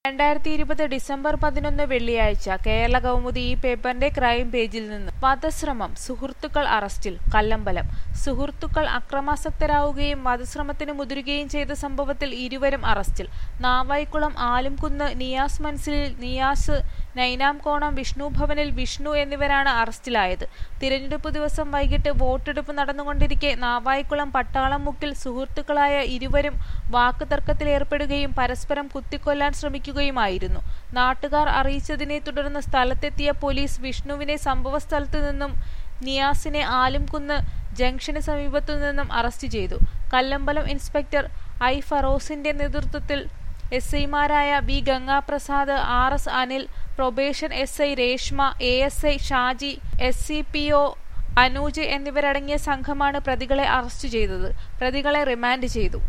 രണ്ടായിരത്തി ഇരുപത് ഡിസംബർ പതിനൊന്ന് വെള്ളിയാഴ്ച കേരള കൗമുദി ഈ പേപ്പറിന്റെ ക്രൈം പേജിൽ നിന്ന് വധശ്രമം സുഹൃത്തുക്കൾ അറസ്റ്റിൽ കല്ലമ്പലം സുഹൃത്തുക്കൾ അക്രമാസക്തരാവുകയും വധശ്രമത്തിന് മുതിരുകയും ചെയ്ത സംഭവത്തിൽ ഇരുവരും അറസ്റ്റിൽ നാവായിക്കുളം ആലുംകുന്ന് നിയാസ് മൻസിലിൽ നിയാസ് നൈനാംകോണം വിഷ്ണു ഭവനിൽ വിഷ്ണു എന്നിവരാണ് അറസ്റ്റിലായത് തിരഞ്ഞെടുപ്പ് ദിവസം വൈകിട്ട് വോട്ടെടുപ്പ് നടന്നുകൊണ്ടിരിക്കെ നാവായിക്കുളം പട്ടാളം മുക്കിൽ സുഹൃത്തുക്കളായ ഇരുവരും വാക്കുതർക്കത്തിലേർപ്പെടുകയും പരസ്പരം കുത്തിക്കൊല്ലാൻ ശ്രമിക്കുകയുമായിരുന്നു നാട്ടുകാർ അറിയിച്ചതിനെ തുടർന്ന് സ്ഥലത്തെത്തിയ പോലീസ് വിഷ്ണുവിനെ സംഭവസ്ഥലത്തു നിന്നും നിയാസിനെ ആലുംകുന്ന് ജംഗ്ഷന് സമീപത്തു നിന്നും അറസ്റ്റ് ചെയ്തു കല്ലമ്പലം ഇൻസ്പെക്ടർ ഐ ഫറോസിന്റെ നേതൃത്വത്തിൽ എസ് ഐമാരായ V Gangaprasad R S Anil probation S I Reshma A S I Shaji S C P O Anuj എന്നിവരടങ്ങിയ സംഘമാണ് പ്രതികളെ അറസ്റ്റ് ചെയ്തത് പ്രതികളെ റിമാൻഡ് ചെയ്തു